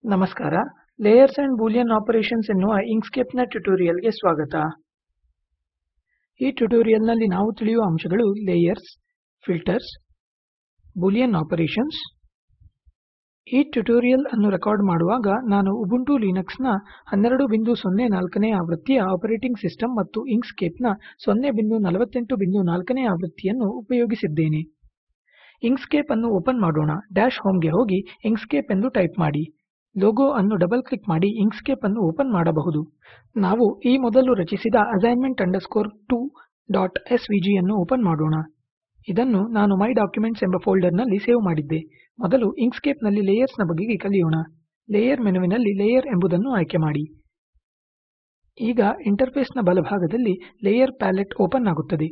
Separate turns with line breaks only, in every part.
ನಮಸ್ಕಾರ layers and Boolean operations ಎನ್ನುವ Inkscape ನ ಟ್ಯುಟೋರಿಯಲ್ ಗೆ ಸ್ವಾಗತ ಈ ಟ್ಯುಟೋರಿಯಲ್ ನಲ್ಲಿ ನಾವು ತಿಳಿಯುವ ಅಂಶಗಳು ಲೇಯರ್ಸ್ ಫಿಲ್ಟರ್ಸ್ ಬೂಲಿಯನ್ ಆಪರೇಷನ್ಸ್ ಈ ಟ್ಯುಟೋರಿಯಲ್ ಅನ್ನು ರೆಕಾರ್ಡ್ ಮಾಡುವಾಗ ನಾನು ಉಬುಂಟು ಲಿನಕ್ಸ್ ನ 1204 ನೇ ಆವೃತ್ತಿಯ ಆಪರೇಟಿಂಗ್ ಸಿಸ್ಟಮ್ ಮತ್ತು ಇಂಕ್ಸ್ಕೇಪ್ ನ 048 ನೇ ಆವೃತ್ತಿಯನ್ನು ಉಪಯೋಗಿಸಿದ್ದೇನೆ ಇಂಕ್ಸ್ಕೇಪ್ ಅನ್ನು ಓಪನ್ ಮಾಡೋಣ ಡ್ಯಾಶ್ ಹೋಮ್ ಗೆ ಹೋಗಿ ಇಂಕ್ಸ್ಕೇಪ್ ಎಂದು ಟೈಪ್ ಮಾಡಿ ಲೋಗೋ ಅನ್ನು ಡಬಲ್ ಕ್ಲಿಕ್ ಮಾಡಿ ಇಂಕ್ಸ್ಕೇಪ್ ಅನ್ನು ಓಪನ್ ಮಾಡಬಹುದು ನಾವು ಈ ಮೊದಲು ರಚಿಸಿದ assignment 2.svg ಅನ್ನು ಓಪನ್ ಮಾಡೋಣ ಇದನ್ನು ನಾನು ಮೈ ಡಾಕ್ಯುಮೆಂಟ್ಸ್ ಎಂಬ ಫೋಲ್ಡರ್ ನಲ್ಲಿ ಸೇವ್ ಮಾಡಿದ್ದೆ ಮೊದಲು ಇಂಕ್ಸ್ಕೇಪ್ ನಲ್ಲಿ ಲೇಯರ್ಸ್ ನ ಬಗೆಗೆ ಕಲಿಯೋಣ ಲೇಯರ್ ಮೆನುವಿನಲ್ಲಿ ಲೇಯರ್ ಎಂಬುದನ್ನು ಆಯ್ಕೆ ಮಾಡಿ ಈಗ ಇಂಟರ್ಫೇಸ್ ನ ಬಲಭಾಗದಲ್ಲಿ ಲೇಯರ್ ಪ್ಯಾಲೆಟ್ ಓಪನ್ ಆಗುತ್ತದೆ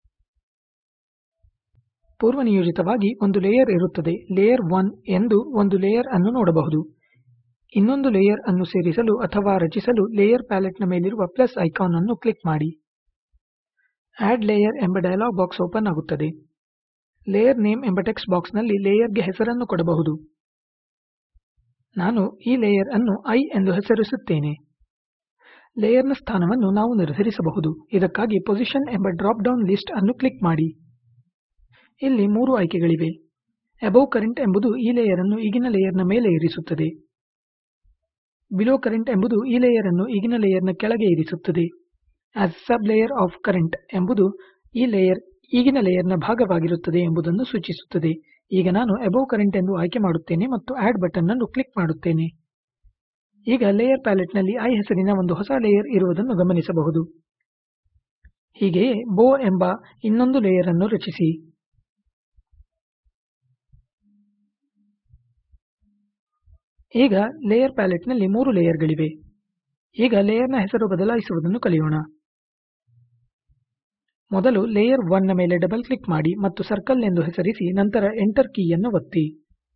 ಪೂರ್ವನಿಯೋಜಿತವಾಗಿ ಒಂದು ಲೇಯರ್ ಇರುತ್ತದೆ ಲೇಯರ್ 1 ಎಂದು ಒಂದು ಲೇಯರ್ ಅನ್ನು ನೋಡಬಹುದು ಇನ್ನೊಂದು ಲೇಯರ್ ಅನ್ನು ಸೇರಿಸಲು ಅಥವಾ ರಚಿಸಲು ಲೇಯರ್ ಪ್ಯಾಲೆಟ್ ನ ಮೇಲಿರುವ ಪ್ಲಸ್ ಐಕಾನ್ ಅನ್ನು ಕ್ಲಿಕ್ ಮಾಡಿ ಆಡ್ ಲೇಯರ್ ಎಂಬ ಡಯಲಾಗ್ ಬಾಕ್ಸ್ ಓಪನ್ ಆಗುತ್ತದೆ ಲೇಯರ್ ನೇಮ್ ಎಂಬ ಟೆಕ್ಸ್ಟ್ ಬಾಕ್ಸ್ ನಲ್ಲಿ ಲೇಯರ್ ಗೆ ಹೆಸರನ್ನು ಕೊಡಬಹುದು ನಾನು ಈ ಲೇಯರ್ ಅನ್ನು I ಎಂದು ಹೆಸರಿಸುತ್ತೇನೆ ಲೇಯರ್ ನ ಸ್ಥಾನವನ್ನು ನಾವು ನಿರ್ಧರಿಸಬಹುದು ಇದಕ್ಕಾಗಿ ಪೊಸಿಷನ್ ಎಂಬ ಡ್ರಾಪ್ ಡೌನ್ ಲಿಸ್ಟ್ ಅನ್ನು ಕ್ಲಿಕ್ ಮಾಡಿ ಇಲ್ಲಿ ಮೂರು ಆಯ್ಕೆಗಳಿವೆ ಅಬೌವ್ ಕರೆಂಟ್ ಎಂಬುದು ಈ ಲೇಯರ್ ಅನ್ನು ಈಗಿನ ಲೇಯರ್ ನ ಮೇಲೆ ಇರಿಸುತ್ತದೆ ಬಿಲೋ ಕರೆಂಟ್ ಎಂಬುದು ಈ ಲೇಯರ್ ಅನ್ನು ಈಗಿನ ಲೇಯರ್ ನ ಕೆಳಗೆ ಇರಿಸುತ್ತದೆ as sub layer of current ಎಂಬುದು ಈ ಲೇಯರ್ ಈಗಿನ ಲೇಯರ್ ನ ಭಾಗವಾಗಿರುತ್ತದೆ ಎಂಬುದನ್ನು ಸೂಚಿಸುತ್ತದೆ ಈಗ ನಾನು ಅಬೌವ್ ಕರೆಂಟ್ ಎಂದು ಆಯ್ಕೆ ಮಾಡುತ್ತೇನೆ ಮತ್ತು ಆಡ್ ಬಟನ್ ಅನ್ನು ಕ್ಲಿಕ್ ಮಾಡುತ್ತೇನೆ ಈಗ ಲೇಯರ್ ಪ್ಯಾಲೆಟ್ ನಲ್ಲಿ I ಹೆಸರಿನ ಒಂದು ಹೊಸ ಲೇಯರ್ ಇರುವುದನ್ನು ಗಮನಿಸಬಹುದು ಹೀಗೆಯೇ ಬೋ ಎಂಬ ಇನ್ನೊಂದು ಲೇಯರ್ ಅನ್ನು ರಚಿಸಿ ಈಗ ಲೇಯರ್ ಪ್ಯಾಲೆಟ್ ನಲ್ಲಿ ಮೂರು ಲೇಯರ್ ಗಳಿವೆ ಈಗ ಲೇಯರ್ ನ ಹೆಸರು ಬದಲಾಯಿಸುವುದನ್ನು ಕಲಿಯೋಣ ಮೊದಲು ಲೇಯರ್ 1 ನ ಮೇಲೆ ಡಬಲ್ ಕ್ಲಿಕ್ ಮಾಡಿ ಮತ್ತು ಸರ್ಕಲ್ ಎಂದು ಹೆಸರಿಸಿ ನಂತರ ಎಂಟರ್ ಕೀಯನ್ನು ಒತ್ತಿ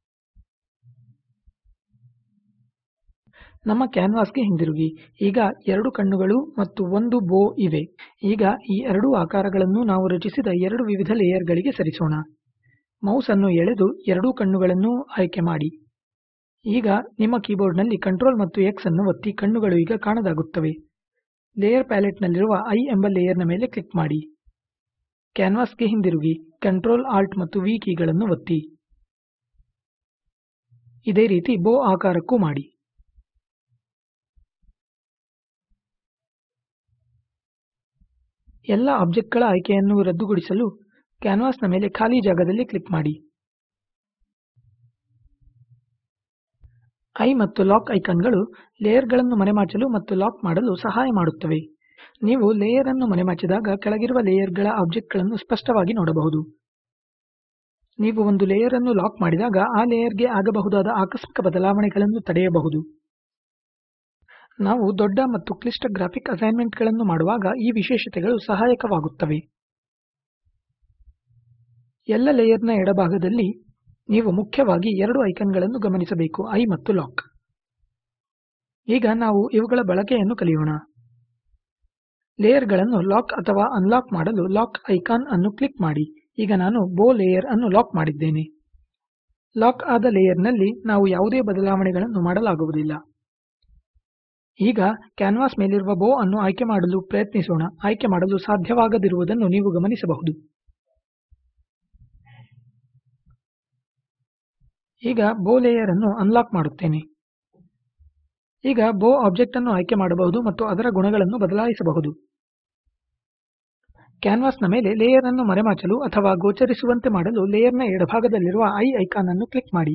ನಮ್ಮ ಕ್ಯಾನ್ವಾಸ್ ಗೆ ಹಿಂದಿರುಗಿ ಈಗ ಎರಡು ಕಣ್ಣುಗಳು ಮತ್ತು ಒಂದು ಬೋ ಇವೆ ಈಗ ಈ ಎರಡೂ ಆಕಾರಗಳನ್ನು ನಾವು ರಚಿಸಿದ ಎರಡು ವಿವಿಧ ಲೇಯರ್ ಗಳಿಗೆ ಸರಿಸೋಣ ಮೌಸ್ ಅನ್ನು ಎಳೆದು ಎರಡೂ ಕಣ್ಣುಗಳನ್ನು ಆಯ್ಕೆ ಮಾಡಿ ಈಗ ನಿಮ್ಮ ಕೀಬೋರ್ಡ್ ನಲ್ಲಿ ಕಂಟ್ರೋಲ್ ಮತ್ತು X ಅನ್ನು ಒತ್ತಿ ಕಣ್ಣುಗಳು ಈಗ ಕಾಣದಾಗುತ್ತವೆ ಲೇಯರ್ ಪ್ಯಾಲೆಟ್ ನಲ್ಲಿರುವ I ಎಂಬ ಲೇಯರ್ ನ ಮೇಲೆ ಕ್ಲಿಕ್ ಮಾಡಿ ಕ್ಯಾನ್ವಾಸ್ ಗೆ ಹಿಂದಿರುಗಿ ಕಂಟ್ರೋಲ್ ಆಲ್ಟ್ ಮತ್ತು V ಕೀಗಳನ್ನು ಒತ್ತಿ ಇದೇ ರೀತಿ ಬೋ ಆಕಾರಕ್ಕೂ ಮಾಡಿ ಎಲ್ಲ ಆಬ್ಜೆಕ್ಟ್ ಗಳ ಆಯ್ಕೆಯನ್ನು ರದ್ದುಗೊಳಿಸಲು ಕ್ಯಾನ್ವಾಸ್ ನ ಮೇಲೆ ಖಾಲಿ ಜಾಗದಲ್ಲಿ ಕ್ಲಿಕ್ ಮಾಡಿ I ಮತ್ತು ಲಾಕ್ ಐಕಾನ್ ಗಳು ಲೇಯರ್ ಗಳನ್ನು ಮರೆಮಾಚಲು ಮತ್ತು ಲಾಕ್ ಮಾಡಲು ಸಹಾಯ ಮಾಡುತ್ತವೆ ನೀವು ಲೇಯರ್ ಅನ್ನು ಮರೆಮಾಚಿದಾಗ ಕೆಳಗಿರುವ ಲೇಯರ್ ಗಳ ಆಬ್ಜೆಕ್ಟ್ ಗಳನ್ನು ಸ್ಪಷ್ಟವಾಗಿ ನೋಡಬಹುದು ನೀವು ಒಂದು ಲೇಯರ್ ಅನ್ನು ಲಾಕ್ ಮಾಡಿದಾಗ ಆ ಲೇಯರ್ ಗೆ ಆಗಬಹುದಾದ ಆಕಸ್ಮಿಕ ಬದಲಾವಣೆಗಳನ್ನು ತಡೆಯಬಹುದು ನಾವು ದೊಡ್ಡ ಮತ್ತು ಕ್ಲಿಷ್ಟ ಗ್ರಾಫಿಕ್ ಅಸೈನ್ಮೆಂಟ್ ಗಳನ್ನು ಮಾಡುವಾಗ ಈ ವಿಶೇಷತೆಗಳು ಸಹಾಯಕವಾಗುತ್ತವೆ ಎಲ್ಲ ಲೇಯರ್ ನ ಎಡಭಾಗದಲ್ಲಿ ನೀವು ಮುಖ್ಯವಾಗಿ ಎರಡು ಐಕಾನ್ ಗಳನ್ನು ಗಮನಿಸಬೇಕು I ಮತ್ತು ಲಾಕ್ ಈಗ ನಾವು ಇವುಗಳ ಬಳಕೆಯನ್ನು ಕಲಿಯೋಣ ಲೇಯರ್ ಗಳನ್ನು ಲಾಕ್ ಅಥವಾ ಅನ್ಲಾಕ್ ಮಾಡಲು ಲಾಕ್ ಐಕಾನ್ ಅನ್ನು ಕ್ಲಿಕ್ ಮಾಡಿ ಈಗ ನಾನು ಬೋ ಲೇಯರ್ ಅನ್ನು ಲಾಕ್ ಮಾಡಿದ್ದೇನೆ ಲಾಕ್ ಆದ ಲೇಯರ್ ನಲ್ಲಿ ನಾವು ಯಾವುದೇ ಬದಲಾವಣೆಗಳನ್ನು ಮಾಡಲಾಗುವುದಿಲ್ಲ ಈಗ ಕ್ಯಾನ್ವಾಸ್ ಮೇಲಿರುವ ಬೋ ಅನ್ನು ಆಯ್ಕೆ ಮಾಡಲು ಪ್ರಯತ್ನಿಸೋಣ ಆಯ್ಕೆ ಮಾಡಲು ಸಾಧ್ಯವಾಗದಿರುವುದನ್ನು ನೀವು ಗಮನಿಸಬಹುದು ಈಗ ಬೋ ಲೇಯರ್ ಅನ್ನು ಅನ್ಲಾಕ್ ಮಾಡುತ್ತೇನೆ ಈಗ ಬೋ ಆಬ್ಜೆಕ್ಟ್ ಅನ್ನು ಆಯ್ಕೆ ಮಾಡಬಹುದು ಮತ್ತು ಅದರ ಗುಣಗಳನ್ನು ಬದಲಾಯಿಸಬಹುದು ಕ್ಯಾನ್ವಾಸ್ ನ ಮೇಲೆ ಲೇಯರ್ ಅನ್ನು ಮರೆಮಾಚಲು ಅಥವಾ ಗೋಚರಿಸುವಂತೆ ಮಾಡಲು ಲೇಯರ್ ನ ಎಡಭಾಗದಲ್ಲಿರುವ I ಐಕಾನ್ ಅನ್ನು ಕ್ಲಿಕ್ ಮಾಡಿ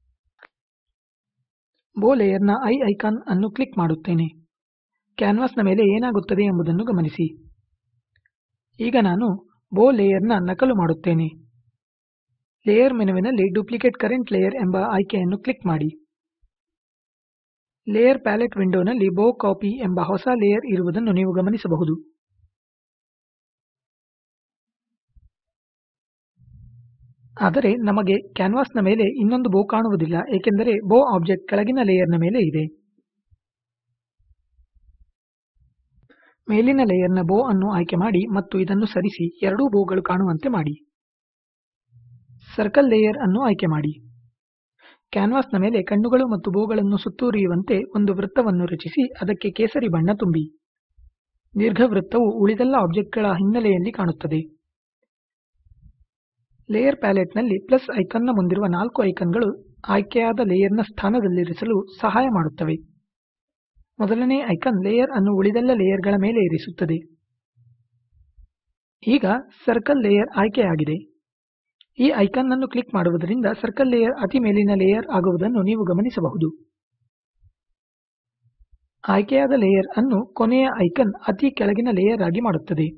ಬೋ ಲೇಯರ್ ನ I ಐಕಾನ್ ಅನ್ನು ಕ್ಲಿಕ್ ಮಾಡುತ್ತೇನೆ ಕ್ಯಾನ್ವಾಸ್ ನ ಮೇಲೆ ಏನಾಗುತ್ತದೆ ಎಂಬುದನ್ನು ಗಮನಿಸಿ ಈಗ ನಾನು ಬೋ ಲೇಯರ್ ನ ನಕಲು ಮಾಡುತ್ತೇನೆ ಲೇಯರ್ ಮೆನುವಿನಲ್ಲಿ ಡುಪ್ಲಿಕೇಟ್ ಕರೆಂಟ್ ಲೇಯರ್ ಎಂಬ ಆಯ್ಕೆಯನ್ನು ಕ್ಲಿಕ್ ಮಾಡಿ ಲೇಯರ್ ಪ್ಯಾಲೆಟ್ ವಿಂಡೋನಲ್ಲಿ ಬೋ ಕಾಪಿ ಎಂಬ ಹೊಸ ಲೇಯರ್ ಇರುವುದನ್ನು ನೀವು ಗಮನಿಸಬಹುದು ಆದರೆ ನಮಗೆ ಕ್ಯಾನ್ವಾಸ್ ನ ಮೇಲೆ ಇನ್ನೊಂದು ಬೋ ಕಾಣುವುದಿಲ್ಲ ಏಕೆಂದರೆ ಬೋ ಆಬ್ಜೆಕ್ಟ್ ಕೆಳಗಿನ ಲೇಯರ್ ನ ಮೇಲೆ ಇದೆ ಮೇಲಿನ ಲೇಯರ್ ನ ಬೋ ಅನ್ನು ಆಯ್ಕೆ ಮಾಡಿ ಮತ್ತು ಇದನ್ನು ಸರಿಸಿ ಎರಡೂ ಬೋಗಳು ಕಾಣುವಂತೆ ಮಾಡಿ ಸರ್ಕಲ್ ಲೇಯರ್ ಅನ್ನು ಆಯ್ಕೆ ಮಾಡಿ ಕ್ಯಾನ್ವಾಸ್ನ ಮೇಲೆ ಕಣ್ಣುಗಳು ಮತ್ತು ಬೋಗಳನ್ನು ಸುತ್ತುವರಿಯುವಂತೆ ಒಂದು ವೃತ್ತವನ್ನು ರಚಿಸಿ ಅದಕ್ಕೆ ಕೇಸರಿ ಬಣ್ಣ ತುಂಬಿ ದೀರ್ಘವೃತ್ತವು ಉಳಿದೆಲ್ಲ ಆಬ್ಜೆಕ್ಟ್ಗಳ ಹಿನ್ನೆಲೆಯಲ್ಲಿ ಕಾಣುತ್ತದೆ ಲೇಯರ್ ಪ್ಯಾಲೆಟ್ನಲ್ಲಿ ಪ್ಲಸ್ ಐಕಾನ್ನ ಮುಂದಿರುವ ನಾಲ್ಕು ಐಕಾನ್ಗಳು ಆಯ್ಕೆಯಾದ ಲೇಯರ್ನ ಸ್ಥಾನದಲ್ಲಿರಿಸಲು ಸಹಾಯ ಮಾಡುತ್ತವೆ ಮೊದಲನೇ ಐಕಾನ್ ಲೇಯರ್ ಅನ್ನು ಉಳಿದೆಲ್ಲ ಲೇಯರ್ಗಳ ಮೇಲೆ ಇರಿಸುತ್ತದೆ ಈಗ ಸರ್ಕಲ್ ಲೇಯರ್ ಆಯ್ಕೆಯಾಗಿದೆ ಈ ಐಕಾನ್ ಅನ್ನು ಕ್ಲಿಕ್ ಮಾಡುವುದರಿಂದ ಸರ್ಕಲ್ ಲೇಯರ್ ಅತಿ ಮೇಲಿನ ಲೇಯರ್ ಆಗುವುದನ್ನು ನೀವು ಗಮನಿಸಬಹುದು ಆಯ್ಕೆಯಾದ ಲೇಯರ್ ಅನ್ನು ಕೊನೆಯ ಐಕಾನ್ ಅತಿ ಕೆಳಗಿನ ಲೇಯರ್ ಆಗಿ ಮಾಡುತ್ತದೆ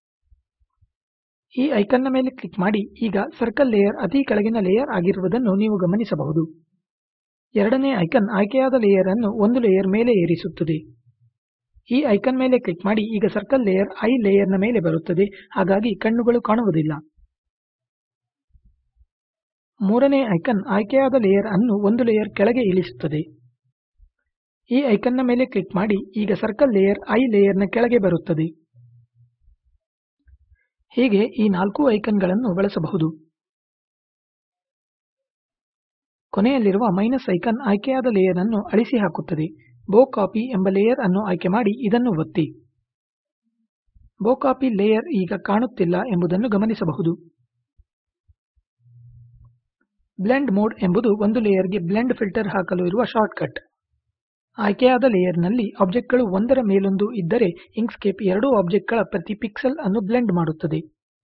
ಈ ಐಕಾನ್ನ ಮೇಲೆ ಕ್ಲಿಕ್ ಮಾಡಿ ಈಗ ಸರ್ಕಲ್ ಲೇಯರ್ ಅತಿ ಕೆಳಗಿನ ಲೇಯರ್ ಆಗಿರುವುದನ್ನು ನೀವು ಗಮನಿಸಬಹುದು ಎರಡನೇ ಐಕಾನ್ ಆಯ್ಕೆಯಾದ ಲೇಯರ್ ಅನ್ನು ಒಂದು ಲೇಯರ್ ಮೇಲೆ ಏರಿಸುತ್ತದೆ ಈ ಐಕಾನ್ ಮೇಲೆ ಕ್ಲಿಕ್ ಮಾಡಿ ಈಗ ಸರ್ಕಲ್ ಲೇಯರ್ ಐ ಲೇಯರ್ನ ಮೇಲೆ ಬರುತ್ತದೆ ಹಾಗಾಗಿ ಕಣ್ಣುಗಳು ಕಾಣುವುದಿಲ್ಲ ಮೂರನೇ ಐಕಾನ್ ಆಯ್ಕೆಯಾದ ಲೇಯರ್ ಅನ್ನು ಒಂದು ಲೇಯರ್ ಕೆಳಗೆ ಇಳಿಸುತ್ತದೆ ಈ ಐಕಾನ್ನ ಮೇಲೆ ಕ್ಲಿಕ್ ಮಾಡಿ ಈಗ ಸರ್ಕಲ್ ಲೇಯರ್ ಐ ಲೇಯರ್ನ ಕೆಳಗೆ ಬರುತ್ತದೆ ಹೀಗೆ ಈ ನಾಲ್ಕು ಐಕಾನ್ಗಳನ್ನು ಬಳಸಬಹುದು ಕೊನೆಯಲ್ಲಿರುವ ಮೈನಸ್ ಐಕಾನ್ ಆಯ್ಕೆಯಾದ ಲೇಯರ್ ಅನ್ನು ಅಳಿಸಿ ಹಾಕುತ್ತದೆ ಬೋ ಕಾಪಿ ಎಂಬ ಲೇಯರ್ ಅನ್ನು ಆಯ್ಕೆ ಮಾಡಿ ಇದನ್ನು ಒತ್ತಿ ಬೋ ಕಾಪಿ ಲೇಯರ್ ಈಗ ಕಾಣುತ್ತಿಲ್ಲ ಎಂಬುದನ್ನು ಗಮನಿಸಬಹುದು ಬ್ಲೆಂಡ್ ಮೋಡ್ ಎಂಬುದು ಒಂದು ಲೇಯರ್ಗೆ ಬ್ಲೆಂಡ್ ಫಿಲ್ಟರ್ ಹಾಕಲು ಇರುವ ಶಾರ್ಟ್ಕಟ್ ಆಯ್ಕೆಯಾದ ಲೇಯರ್ನಲ್ಲಿ ಆಬ್ಜೆಕ್ಟ್ಗಳು ಒಂದರ ಮೇಲೊಂದು ಇದ್ದರೆ ಇಂಕ್ಸ್ಕೇಪ್ ಎರಡೂ ಆಬ್ಜೆಕ್ಟ್ಗಳ ಪ್ರತಿ ಪಿಕ್ಸೆಲ್ ಅನ್ನು ಬ್ಲೆಂಡ್ ಮಾಡುತ್ತದೆ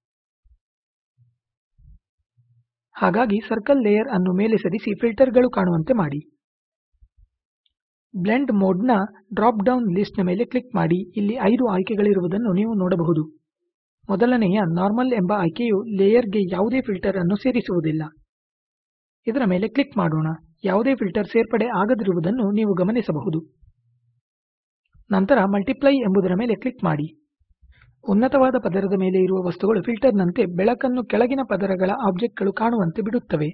ಹಾಗಾಗಿ ಸರ್ಕಲ್ ಲೇಯರ್ ಅನ್ನು ಮೇಲೆ ಸರಿಸಿ ಫಿಲ್ಟರ್ಗಳು ಕಾಣುವಂತೆ ಮಾಡಿ ಬ್ಲೆಂಡ್ ಮೋಡ್ನ ಡ್ರಾಪ್ ಡೌನ್ ಲಿಸ್ಟ್ನ ಮೇಲೆ ಕ್ಲಿಕ್ ಮಾಡಿ ಇಲ್ಲಿ ಐದು ಆಯ್ಕೆಗಳಿರುವುದನ್ನು ನೀವು ನೋಡಬಹುದು ಮೊದಲನೆಯ ನಾರ್ಮಲ್ ಎಂಬ ಆಯ್ಕೆಯು ಲೇಯರ್ಗೆ ಯಾವುದೇ ಫಿಲ್ಟರ್ ಅನ್ನು ಸೇರಿಸುವುದಿಲ್ಲ ಇದರ ಮೇಲೆ ಕ್ಲಿಕ್ ಮಾಡೋಣ ಯಾವುದೇ ಫಿಲ್ಟರ್ ಸೇರ್ಪಡೆ ಆಗದಿರುವುದನ್ನು ನೀವು ಗಮನಿಸಬಹುದು ನಂತರ ಮಲ್ಟಿಪ್ಲೈ ಎಂಬುದರ ಮೇಲೆ ಕ್ಲಿಕ್ ಮಾಡಿ ಉನ್ನತವಾದ ಪದರದ ಮೇಲೆ ಇರುವ ವಸ್ತುಗಳು ಫಿಲ್ಟರ್ನಂತೆ ಬೆಳಕನ್ನು ಕೆಳಗಿನ ಪದರಗಳ ಆಬ್ಜೆಕ್ಟ್ಗಳು ಕಾಣುವಂತೆ ಬಿಡುತ್ತವೆ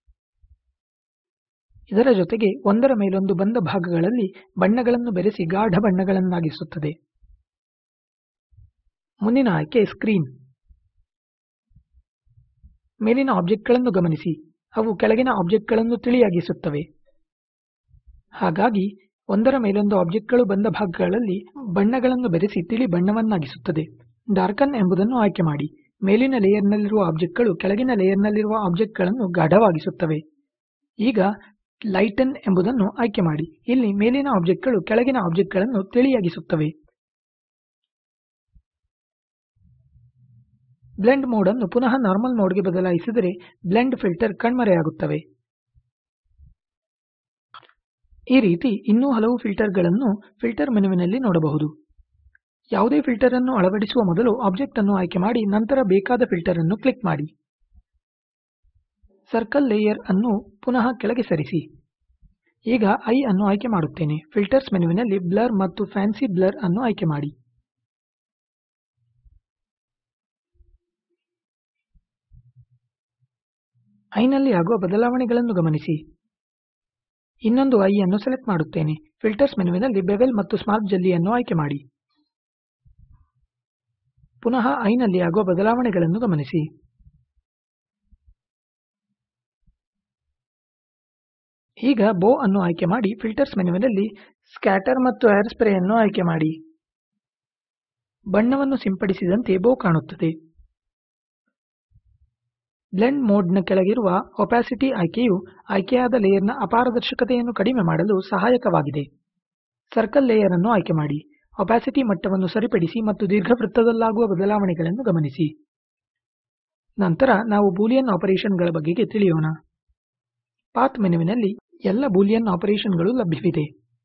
ಇದರ ಜೊತೆಗೆ ಒಂದರ ಮೇಲೊಂದು ಬಂದ ಭಾಗಗಳಲ್ಲಿ ಬಣ್ಣಗಳನ್ನು ಬೆರೆಸಿ ಗಾಢ ಬಣ್ಣಗಳನ್ನಾಗಿಸುತ್ತದೆ ಮುಂದಿನ ಆಯ್ಕೆ ಸ್ಕ್ರೀನ್ ಮೇಲಿನ ಆಬ್ಜೆಕ್ಟ್ಗಳನ್ನು ಗಮನಿಸಿ ಅವು ಕೆಳಗಿನ ಆಬ್ಜೆಕ್ಟ್ಗಳನ್ನು ತಿಳಿಯಾಗಿಸುತ್ತವೆ ಹಾಗಾಗಿ ಒಂದರ ಮೇಲೊಂದು ಆಬ್ಜೆಕ್ಟ್ಗಳು ಬಂದ ಭಾಗಗಳಲ್ಲಿ ಬಣ್ಣಗಳನ್ನು ಬೆರೆಸಿ ತಿಳಿ ಬಣ್ಣವನ್ನಾಗಿಸುತ್ತದೆ ಡಾರ್ಕನ್ ಎಂಬುದನ್ನು ಆಯ್ಕೆ ಮಾಡಿ ಮೇಲಿನ ಲೇಯರ್ನಲ್ಲಿರುವ ಆಬ್ಜೆಕ್ಟ್ಗಳು ಕೆಳಗಿನ ಲೇಯರ್ನಲ್ಲಿರುವ ಆಬ್ಜೆಕ್ಟ್ಗಳನ್ನು ಗಾಢವಾಗಿಸುತ್ತವೆ ಈಗ ಲೈಟನ್ ಎಂಬುದನ್ನು ಆಯ್ಕೆ ಮಾಡಿ ಇಲ್ಲಿ ಮೇಲಿನ ಆಬ್ಜೆಕ್ಟ್ಗಳು ಕೆಳಗಿನ ಆಬ್ಜೆಕ್ಟ್ಗಳನ್ನು ತಿಳಿಯಾಗಿಸುತ್ತವೆ ಬ್ಲೆಂಡ್ ಮೋಡ್ ಅನ್ನು ಪುನಃ ನಾರ್ಮಲ್ ಮೋಡ್ಗೆ ಬದಲಾಯಿಸಿದರೆ ಬ್ಲೆಂಡ್ ಫಿಲ್ಟರ್ ಕಣ್ಮರೆಯಾಗುತ್ತವೆ ಈ ರೀತಿ ಇನ್ನೂ ಹಲವು ಫಿಲ್ಟರ್ಗಳನ್ನು ಫಿಲ್ಟರ್ ಮೆನುವಿನಲ್ಲಿ ನೋಡಬಹುದು ಯಾವುದೇ ಫಿಲ್ಟರ್ ಅನ್ನು ಅಳವಡಿಸುವ ಮೊದಲು ಆಬ್ಜೆಕ್ಟ್ ಅನ್ನು ಆಯ್ಕೆ ಮಾಡಿ ನಂತರ ಬೇಕಾದ ಫಿಲ್ಟರ್ ಅನ್ನು ಕ್ಲಿಕ್ ಮಾಡಿ ಸರ್ಕಲ್ ಲೇಯರ್ ಅನ್ನು ಪುನಃ ಕೆಳಗೆ ಸರಿಸಿ ಈಗ ಐ ಅನ್ನು ಆಯ್ಕೆ ಮಾಡುತ್ತೇನೆ ಫಿಲ್ಟರ್ಸ್ ಮೆನುವಿನಲ್ಲಿ ಬ್ಲರ್ ಮತ್ತು ಫ್ಯಾನ್ಸಿ ಬ್ಲರ್ ಅನ್ನು ಆಯ್ಕೆ ಮಾಡಿ ಐನಲ್ಲಿ ಆಗುವ ಬದಲಾವಣೆಗಳನ್ನು ಗಮನಿಸಿ ಇನ್ನೊಂದು ಐ ಅನ್ನು ಸೆಲೆಕ್ಟ್ ಮಾಡುತ್ತೇನೆ ಫಿಲ್ಟರ್ಸ್ ಮೆನುವಿನಲ್ಲಿ ಬೆವೆಲ್ ಮತ್ತು ಸ್ಮಾರ್ಟ್ ಜಲ್ಲಿಯನ್ನು ಆಯ್ಕೆ ಮಾಡಿ ಪುನಃ ಐನಲ್ಲಿ ಆಗುವ ಬದಲಾವಣೆಗಳನ್ನು ಗಮನಿಸಿ ಈಗ ಬೋ ಅನ್ನು ಆಯ್ಕೆ ಮಾಡಿ ಫಿಲ್ಟರ್ಸ್ ಮೆನುವಿನಲ್ಲಿ ಸ್ಕ್ಯಾಟರ್ ಮತ್ತು ಏರ್ ಸ್ಪ್ರೇ ಅನ್ನು ಆಯ್ಕೆ ಮಾಡಿ ಬಣ್ಣವನ್ನು ಸಿಂಪಡಿಸಿದಂತೆ ಬೋ ಕಾಣುತ್ತದೆ ಬ್ಲೆಂಡ್ ಮೋಡ್ನ ಕೆಳಗಿರುವ ಒಪಾಸಿಟಿ ಆಯ್ಕೆಯು ಆಯ್ಕೆಯಾದ ಲೇಯರ್ನ ಅಪಾರದರ್ಶಕತೆಯನ್ನು ಕಡಿಮೆ ಮಾಡಲು ಸಹಾಯಕವಾಗಿದೆ ಸರ್ಕಲ್ ಲೇಯರ್ ಅನ್ನು ಆಯ್ಕೆ ಮಾಡಿ ಒಪಾಸಿಟಿ ಮಟ್ಟವನ್ನು ಸರಿಪಡಿಸಿ ಮತ್ತು ದೀರ್ಘವೃತ್ತದಲ್ಲಾಗುವ ಬದಲಾವಣೆಗಳನ್ನು ಗಮನಿಸಿ ನಂತರ ನಾವು ಬೂಲಿಯನ್ ಆಪರೇಷನ್ಗಳ ಬಗೆಗೆ ತಿಳಿಯೋಣ ಪಾತ್ ಮೆನುವಿನಲ್ಲಿ ಎಲ್ಲ ಬೂಲಿಯನ್ ಆಪರೇಷನ್ಗಳು ಲಭ್ಯವಿದೆ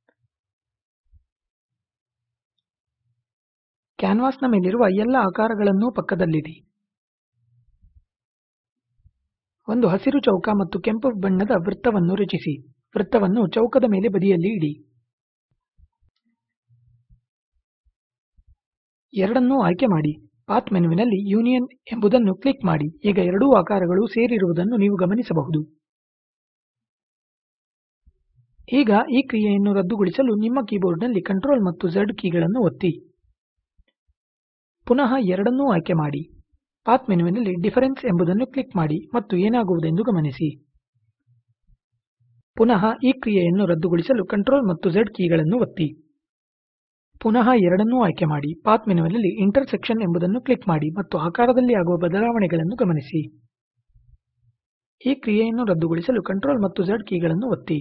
ಕ್ಯಾನ್ವಾಸ್ನ ಮೇಲಿರುವ ಎಲ್ಲ ಆಕಾರಗಳನ್ನೂ ಪಕ್ಕದಲ್ಲಿಡಿ ಒಂದು ಹಸಿರು ಚೌಕ ಮತ್ತು ಕೆಂಪು ಬಣ್ಣದ ವೃತ್ತವನ್ನು ರಚಿಸಿ ವೃತ್ತವನ್ನು ಚೌಕದ ಮೇಲೆ ಬದಿಯಲ್ಲಿ ಇಡಿ ಎರಡನ್ನೂ ಆಯ್ಕೆ ಮಾಡಿ ಪಾತ್ ಮೆನುವಿನಲ್ಲಿ ಯೂನಿಯನ್ ಎಂಬುದನ್ನು ಕ್ಲಿಕ್ ಮಾಡಿ ಈಗ ಎರಡೂ ಆಕಾರಗಳು ಸೇರಿರುವುದನ್ನು ನೀವು ಗಮನಿಸಬಹುದು ಈಗ ಈ ಕ್ರಿಯೆಯನ್ನು ರದ್ದುಗೊಳಿಸಲು ನಿಮ್ಮ ಕೀಬೋರ್ಡ್ನಲ್ಲಿ ಕಂಟ್ರೋಲ್ ಮತ್ತು ಝಡ್ ಕೀಗಳನ್ನು ಒತ್ತಿ ಪುನಃ ಎರಡನ್ನೂ ಆಯ್ಕೆ ಮಾಡಿ ಪಾತ್ ಮೆನುವಿನಲ್ಲಿ ಡಿಫರೆನ್ಸ್ ಎಂಬುದನ್ನು ಕ್ಲಿಕ್ ಮಾಡಿ ಮತ್ತು ಏನಾಗುವುದೆಂದು ಗಮನಿಸಿ ಪುನಃ ಈ ಕ್ರಿಯೆಯನ್ನು ರದ್ದುಗೊಳಿಸಲು ಕಂಟ್ರೋಲ್ ಮತ್ತು Z ಕೀಗಳನ್ನು ಒತ್ತಿ ಪುನಃ ಎರಡನ್ನೂ ಆಯ್ಕೆ ಮಾಡಿ ಪಾತ್ ಮೆನುವಿನಲ್ಲಿ ಇಂಟರ್ಸೆಕ್ಷನ್ ಎಂಬುದನ್ನು ಕ್ಲಿಕ್ ಮಾಡಿ ಮತ್ತು ಆಕಾರದಲ್ಲಿ ಆಗುವ ಬದಲಾವಣೆಗಳನ್ನು ಗಮನಿಸಿ ಈ ಕ್ರಿಯೆಯನ್ನು ರದ್ದುಗೊಳಿಸಲು ಕಂಟ್ರೋಲ್ ಮತ್ತು Z ಕೀಗಳನ್ನು ಒತ್ತಿ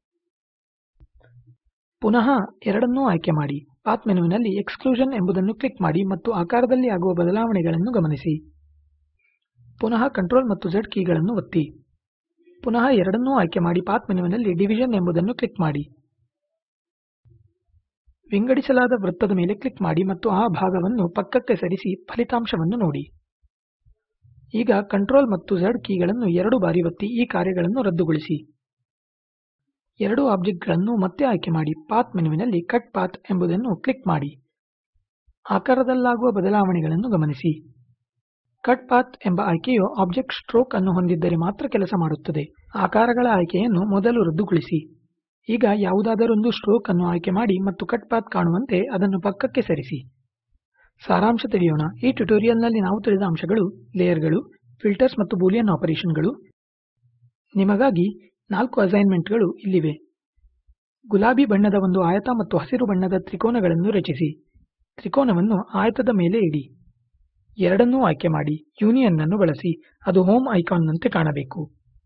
ಪುನಃ ಎರಡನ್ನೂ ಆಯ್ಕೆ ಮಾಡಿ ಪಾತ್ ಮೆನುವಿನಲ್ಲಿ ಎಕ್ಸ್ಕ್ಲೂಷನ್ ಎಂಬುದನ್ನು ಕ್ಲಿಕ್ ಮಾಡಿ ಮತ್ತು ಆಕಾರದಲ್ಲಿ ಆಗುವ ಬದಲಾವಣೆಗಳನ್ನು ಗಮನಿಸಿ ಪುನಃ ಕಂಟ್ರೋಲ್ ಮತ್ತು Z ಕೀಗಳನ್ನು ಒತ್ತಿ ಪುನಃ ಎರಡನ್ನೂ ಆಯ್ಕೆ ಮಾಡಿ ಪಾತ್ ಮೆನುವಿನಲ್ಲಿ ಡಿವಿಷನ್ ಎಂಬುದನ್ನು ಕ್ಲಿಕ್ ಮಾಡಿ ವಿಂಗಡಿಸಲಾದ ವೃತ್ತದ ಮೇಲೆ ಕ್ಲಿಕ್ ಮಾಡಿ ಮತ್ತು ಆ ಭಾಗವನ್ನು ಪಕ್ಕಕ್ಕೆ ಸರಿಸಿ ಫಲಿತಾಂಶವನ್ನು ನೋಡಿ ಈಗ ಕಂಟ್ರೋಲ್ ಮತ್ತು Z ಕೀಗಳನ್ನು ಎರಡು ಬಾರಿ ಒತ್ತಿ ಈ ಕಾರ್ಯಗಳನ್ನು ರದ್ದುಗೊಳಿಸಿ ಎರಡು ಆಬ್ಜೆಕ್ಟ್ಗಳನ್ನು ಮತ್ತೆ ಆಯ್ಕೆ ಮಾಡಿ ಪಾತ್ ಮೆನುವಿನಲ್ಲಿ ಕಟ್ ಪಾತ್ ಎಂಬುದನ್ನು ಕ್ಲಿಕ್ ಮಾಡಿ ಆಕಾರದಲ್ಲಾಗುವ ಬದಲಾವಣೆಗಳನ್ನು ಗಮನಿಸಿ ಕಟ್ ಪಾತ್ ಎಂಬ ಆಯ್ಕೆಯು ಆಬ್ಜೆಕ್ಟ್ ಸ್ಟ್ರೋಕ್ ಅನ್ನು ಹೊಂದಿದ್ದರೆ ಮಾತ್ರ ಕೆಲಸ ಮಾಡುತ್ತದೆ ಆಕಾರಗಳ ಆಯ್ಕೆಯನ್ನು ಮೊದಲು ರದ್ದುಗೊಳಿಸಿ ಈಗ ಯಾವುದಾದರೊಂದು ಸ್ಟ್ರೋಕ್ ಅನ್ನು ಆಯ್ಕೆ ಮಾಡಿ ಮತ್ತು ಕಟ್ ಪಾತ್ ಕಾಣುವಂತೆ ಅದನ್ನು ಪಕ್ಕಕ್ಕೆ ಸರಿಸಿ ಸಾರಾಂಶ ತಿಳಿಯೋಣ ಈ ಟ್ಯುಟೋರಿಯಲ್ನಲ್ಲಿ ನಾವು ತಿಳಿದ ಅಂಶಗಳು ಲೇಯರ್ಗಳು ಫಿಲ್ಟರ್ಸ್ ಮತ್ತು ಬೂಲಿಯನ್ ಆಪರೇಷನ್ಗಳು ನಿಮಗಾಗಿ ನಾಲ್ಕು ಅಸೈನ್ಮೆಂಟ್ಗಳು ಇಲ್ಲಿವೆ ಗುಲಾಬಿ ಬಣ್ಣದ ಒಂದು ಆಯತ ಮತ್ತು ಹಸಿರು ಬಣ್ಣದ ತ್ರಿಕೋನಗಳನ್ನು ರಚಿಸಿ ತ್ರಿಕೋನವನ್ನು ಆಯತದ ಮೇಲೆ ಇಡಿ ಎರಡನ್ನೂ ಆಯ್ಕೆ ಮಾಡಿ ಯೂನಿಯನ್ ಅನ್ನು ಬಳಸಿ ಅದು ಹೋಮ್ ಐಕಾನ್ನಂತೆ ಕಾಣಬೇಕು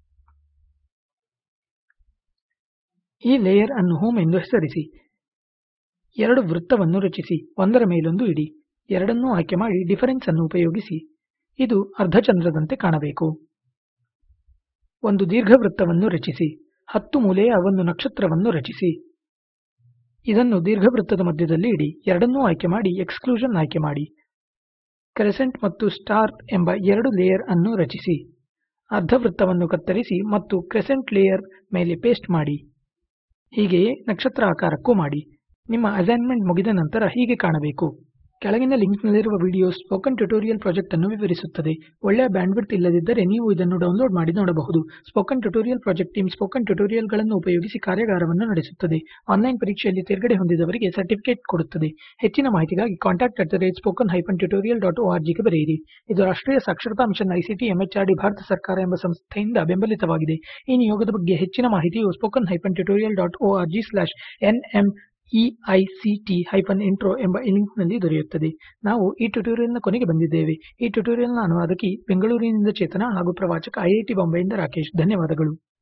ಈ ಲೇಯರ್ ಅನ್ನು ಹೋಮ್ ಎಂದು ಹೆಸರಿಸಿ ಎರಡು ವೃತ್ತವನ್ನು ರಚಿಸಿ ಒಂದರ ಮೇಲೊಂದು ಇಡಿ ಎರಡನ್ನೂ ಆಯ್ಕೆ ಮಾಡಿ ಡಿಫರೆನ್ಸ್ ಅನ್ನು ಉಪಯೋಗಿಸಿ ಇದು ಅರ್ಧಚಂದ್ರದಂತೆ ಕಾಣಬೇಕು ಒಂದು ದೀರ್ಘವೃತ್ತವನ್ನು ರಚಿಸಿ ಹತ್ತು ಮೂಲೆಯ ಒಂದು ನಕ್ಷತ್ರವನ್ನು ರಚಿಸಿ ಇದನ್ನು ದೀರ್ಘವೃತ್ತದ ಮಧ್ಯದಲ್ಲಿ ಇಡಿ ಎರಡನ್ನೂ ಆಯ್ಕೆ ಮಾಡಿ ಎಕ್ಸ್ಕ್ಲೂಷನ್ ಆಯ್ಕೆ ಮಾಡಿ ಕ್ರೆಸೆಂಟ್ ಮತ್ತು ಸ್ಟಾರ್ ಎಂಬ ಎರಡು ಲೇಯರ್ ಅನ್ನು ರಚಿಸಿ ಅರ್ಧವೃತ್ತವನ್ನು ಕತ್ತರಿಸಿ ಮತ್ತು ಕ್ರೆಸೆಂಟ್ ಲೇಯರ್ ಮೇಲೆ ಪೇಸ್ಟ್ ಮಾಡಿ ಹೀಗೆಯೇ ನಕ್ಷತ್ರ ಆಕಾರಕ್ಕೂ ಮಾಡಿ ನಿಮ್ಮ ಅಸೈನ್ಮೆಂಟ್ ಮುಗಿದ ನಂತರ ಹೀಗೆ ಕಾಣಬೇಕು ಕೆಳಗಿನ ಲಿಂಕ್ನಲ್ಲಿರುವ ವಿಡಿಯೋ ಸ್ಪೋಕನ್ ಟ್ಯುಟೋರಿಯಲ್ ಪ್ರಾಜೆಕ್ಟ್ ಅನ್ನು ವಿವರಿಸುತ್ತದೆ ಒಳ್ಳೆಯ ಬ್ಯಾಂಡ್ವಿಡ್ತ್ ಇಲ್ಲದಿದ್ದರೆ ನೀವು ಇದನ್ನು ಡೌನ್ಲೋಡ್ ಮಾಡಿ ನೋಡಬಹುದು spoken tutorial project team spoken ಟ್ಯುಟೋರಿಯಲ್ಗಳನ್ನು ಉಪಯೋಗಿಸಿ ಕಾರ್ಯಾಗಾರವನ್ನು ನಡೆಸುತ್ತದೆ ಆನ್ಲೈನ್ ಪರೀಕ್ಷೆಯಲ್ಲಿ ತೇರ್ಗಡೆ ಹೊಂದಿದವರಿಗೆ ಸರ್ಟಿಫಿಕೇಟ್ ಕೊಡುತ್ತದೆ ಹೆಚ್ಚಿನ ಮಾಹಿತಿಗಾಗಿ contact at the rate spoken hyphen tutorial dot O ಗೆ ಬರೆಯಿರಿ ಇದು ರಾಷ್ಟ್ರೀಯ ಸಾಕ್ಷರತಾ ಮಿಷನ್ ಐಸಿಟಿ ಎಂಎಚ್ಆರ್ಡಿ ಭಾರತ ಸರ್ಕಾರ ಎಂಬ ಸಂಸ್ಥೆಯಿಂದ ಬೆಂಬಲಿತವಾಗಿದೆ ಈ ನಿಯೋಗದ ಬಗ್ಗೆ ಹೆಚ್ಚಿನ ಮಾಹಿತಿಯು spoken hyphen tutorial dot O R G slash N M EICT hyphen intro ಎಂಬ ಲಿಂಕ್ನಲ್ಲಿ ದೊರೆಯುತ್ತದೆ ನಾವು ಈ ಟ್ಯುಟೋರಿಯಲ್ನ ಕೊನೆಗೆ ಬಂದಿದ್ದೇವೆ ಈ ಟ್ಯುಟೋರಿಯಲ್ನ ಅನುವಾದಕಿ ಬೆಂಗಳೂರಿನಿಂದ ಚೇತನ ಹಾಗೂ ಪ್ರವಾಚಕ ಐಐಟಿ ಬಾಂಬೆಯಿಂದ ರಾಕೇಶ್ ಧನ್ಯವಾದಗಳು